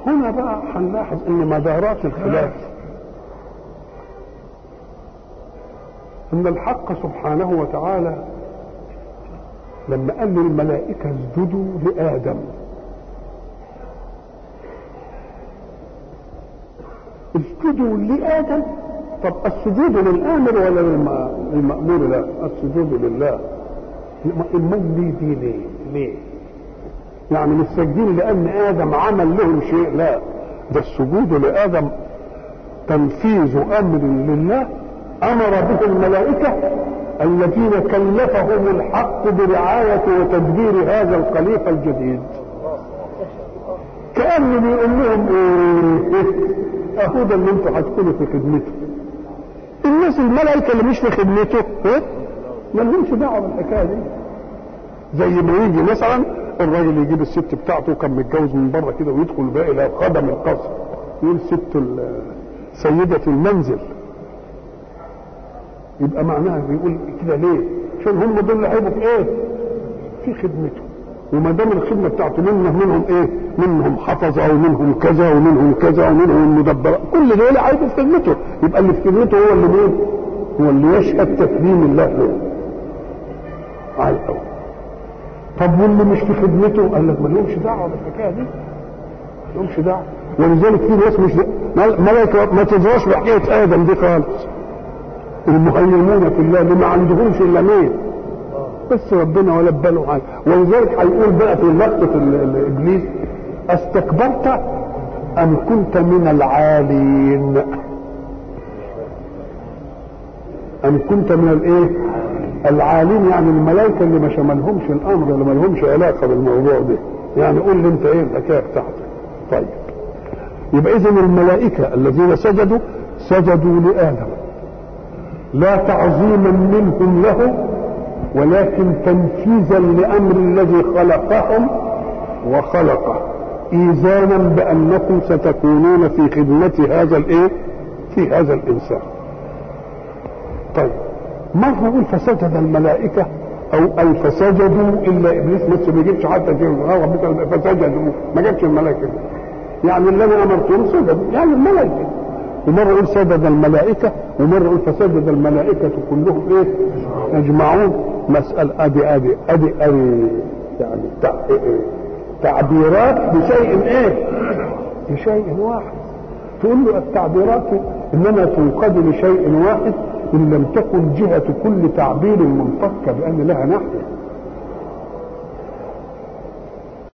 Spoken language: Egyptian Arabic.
هنا بقى هنلاحظ ان مدارات الخلاف ان الحق سبحانه وتعالى لما قال للملائكة اسجدوا لآدم اسجدوا لآدم طب السجود للآمر ولا للمأمور لا السجود لله امال ليه دي ليه ليه يعني مش ساجدين لان ادم عمل لهم شيء لا ده السجود لادم تنفيذ امر لله امر به الملائكه الذين كلفهم الحق برعايه وتدبير هذا الخليفه الجديد كانه بيقول لهم ايه اهو ده اللي انتوا هتكونوا في خدمته الناس الملائكه اللي مش في خدمته ايه ما لهمش دعوه بالحكايه دي زي ما يجي مثلا الراجل يجيب الست بتاعته كان متجوز من بره كده ويدخل بقى الى خدم القصر يقول ست سيدة المنزل يبقى معناها بيقول كده ليه؟ عشان هم دول اللي هيبقوا في ايه؟ في خدمته وما دام الخدمه بتاعته منهم منهم ايه؟ منهم حفظه ومنهم كذا ومنهم كذا ومنهم المدبرات كل دول هيبقوا في خدمته يبقى اللي في خدمته هو اللي مين؟ هو اللي يشهد تكريم الله له. على الاول طب واللي مش في خدمته قال لك ما لهمش دعوه بالحكايه دي ما لهمش دعوه ولذلك في ناس مش ملائكه ما تدراش بحكايه ادم دي خالص المهيمون في الله اللي ما عندهمش الا مين بس ربنا ولا باله حاجه ولذلك هيقول بقى في لقطه ابليس استكبرت ام كنت من العالين ام كنت من الايه العالين يعني الملائكه اللي ما شملهمش الامر اللي ما لهمش علاقه بالموضوع ده يعني قول لي انت ايه الحكايه بتاعتك طيب يبقى اذا الملائكه الذين سجدوا سجدوا لادم لا تعظيما منهم له ولكن تنفيذا لامر الذي خلقهم وخلقه ايذانا بانكم ستكونون في خدمه هذا الايه في هذا الانسان طيب مرة يقول فسجد الملائكة أو أي فسجدوا إلا إبليس لسه ما يجيبش حتى ربك فسجدوا ما جابش الملائكة يعني اللي أنا أمرتهم سجدوا يعني الملائكة ومرة يقول سجد الملائكة ومرة يقول فسجد الملائكة كلهم إيه يجمعون مسألة أدي أدي أدي أدي يعني تعبيرات بشيء إيه بشيء واحد تقول له التعبيرات إنما تنقاد لشيء واحد ان لم تكن جهه كل تعبير منفكه بان لها ناحيه